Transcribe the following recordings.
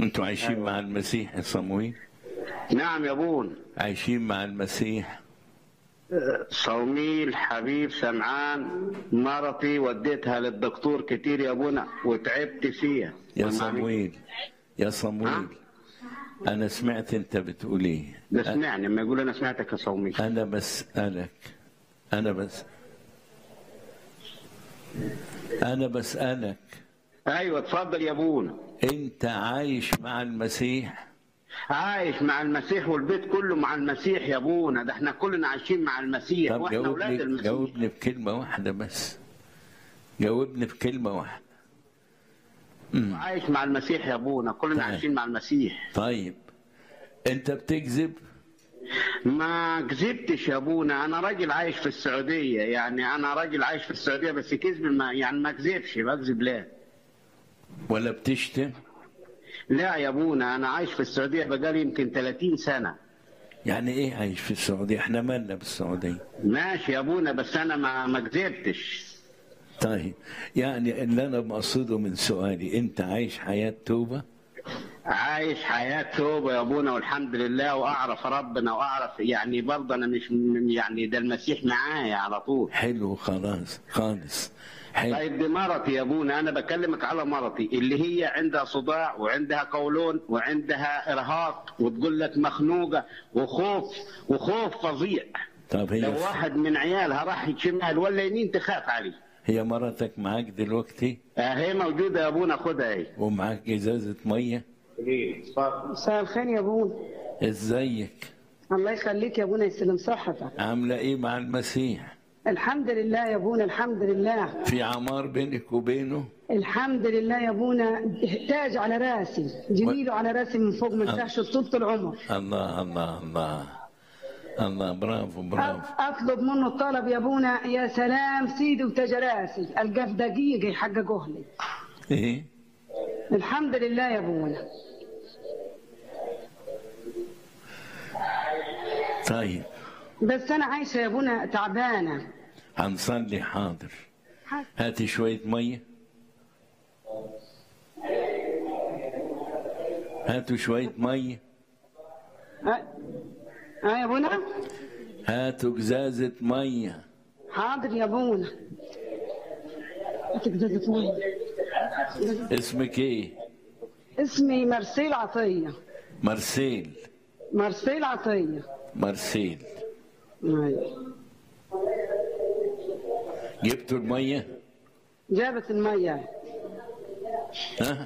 انتوا عايشين مع المسيح يا صمويل نعم يا ابونا عايشين مع المسيح صوميل حبيب سمعان مرتي وديتها للدكتور كتير يا ابونا وتعبت فيها يا والمعلم- صمويل يا صمويل انا سمعت انت بتقول ايه ده سمعني لما يقول انا سمعتك يا صوميل انا بسالك انا بس انا بسالك ايوه اتفضل يا ابونا انت عايش مع المسيح عايش مع المسيح والبيت كله مع المسيح يا ابونا ده احنا كلنا عايشين مع المسيح طب واحنا اولاد جاوبني المسيح جاوبني بكلمه واحده بس جاوبني بكلمه واحده أمم. عايش مع المسيح يا ابونا كلنا طيب. عايشين مع المسيح طيب انت بتكذب ما كذبتش يا ابونا انا راجل عايش في السعوديه يعني انا راجل عايش في السعوديه بس كذب ما يعني ما كذبش بكذب ليه ولا بتشتم لا يا ابونا انا عايش في السعوديه بقالي يمكن 30 سنه يعني ايه عايش في السعوديه احنا مالنا بالسعوديه ماشي يا ابونا بس انا ما ما كذبتش طيب يعني اللي انا بقصده من سؤالي انت عايش حياه توبه عايش حياه توبه يا ابونا والحمد لله واعرف ربنا واعرف يعني برضه انا مش م- يعني ده المسيح معايا على طول حلو خلاص خالص حلو طيب دي مرتي يا ابونا انا بكلمك على مرتي اللي هي عندها صداع وعندها قولون وعندها ارهاق وتقول لك مخنوقه وخوف وخوف فظيع طب هي لو واحد من عيالها راح شمال ولا يمين تخاف عليه هي مرتك معاك دلوقتي آه، هي موجوده يا ابونا خدها اهي ومعاك ازازه ميه مساء الخير يا ابونا ازيك الله يخليك يا ابونا يسلم صحتك عامله ايه مع المسيح الحمد لله يا ابونا الحمد لله في عمار بينك وبينه الحمد لله يا ابونا تاج على راسي جميله على راسي من فوق من تحت طول العمر الله الله الله الله برافو برافو أ- اطلب منه الطلب يا ابونا يا سلام سيدي وتاج راسي القى في دقيقه يحققوه لي ايه الحمد لله يا ابونا طيب بس انا عايشه يا ابونا تعبانه هنصلي حاضر هاتي شويه ميه هاتوا شويه ميه ها ها يا ابونا هاتوا ازازه ميه حاضر يا ابونا هاتك زازة مية. اسمك ايه اسمي مرسيل عطيه مرسيل مرسيل عطيه مرسيل أيوة. جبتوا الميه جابت المية ها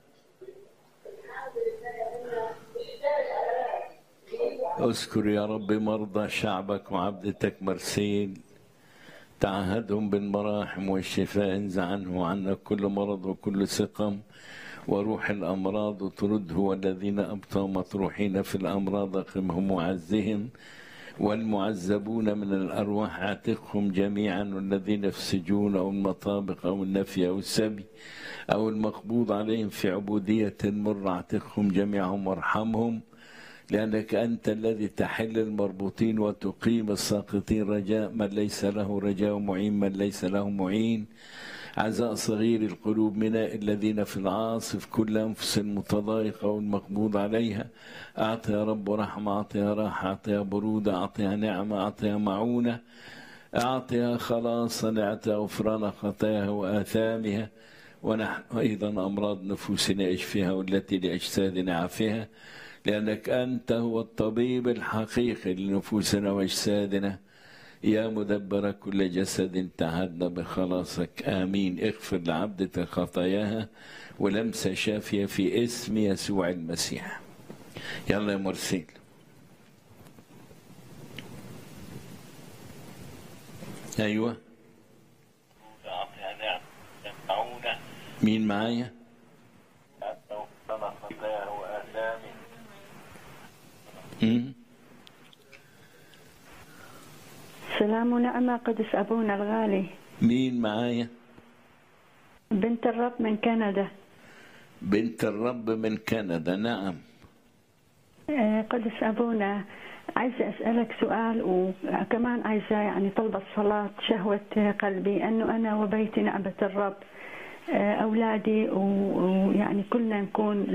اذكر يا رب مرضى شعبك وعبدتك مرسيل تعهدهم بالمراحم والشفاء انزع عنه وعنا كل مرض وكل سقم وروح الأمراض وترده والذين أبطوا مطروحين في الأمراض قمهم وعزهم والمعذبون من الأرواح اعتقهم جميعا والذين في السجون أو المطابق أو النفي أو السبي أو المقبوض عليهم في عبودية مر اعتقهم جميعهم وارحمهم لأنك أنت الذي تحل المربوطين وتقيم الساقطين رجاء من ليس له رجاء معين من ليس له معين عزاء صغير القلوب من الذين في العاصف كل أنفس متضايقة والمقبوض عليها أعطي يا رب رحمة أعطي يا راحة أعطي يا برودة أعطي يا نعمة أعطي يا معونة أعطي يا خلاصا أعطي غفران خطاياها وآثامها ونحن أيضا أمراض نفوسنا اشفها والتي لأجسادنا عافها لأنك أنت هو الطبيب الحقيقي لنفوسنا وأجسادنا يا مدبر كل جسد تعهدنا بخلاصك آمين اغفر لعبدك خطاياها ولمسة شافية في اسم يسوع المسيح يلا يا مرسيل أيوة مين معايا مم؟ سلام ونعمة قدس أبونا الغالي مين معايا بنت الرب من كندا بنت الرب من كندا نعم آه، قدس أبونا عايزة أسألك سؤال وكمان عايزة يعني طلبة صلاة شهوة قلبي أنه أنا وبيتي نعبة الرب آه، أولادي و- ويعني كلنا نكون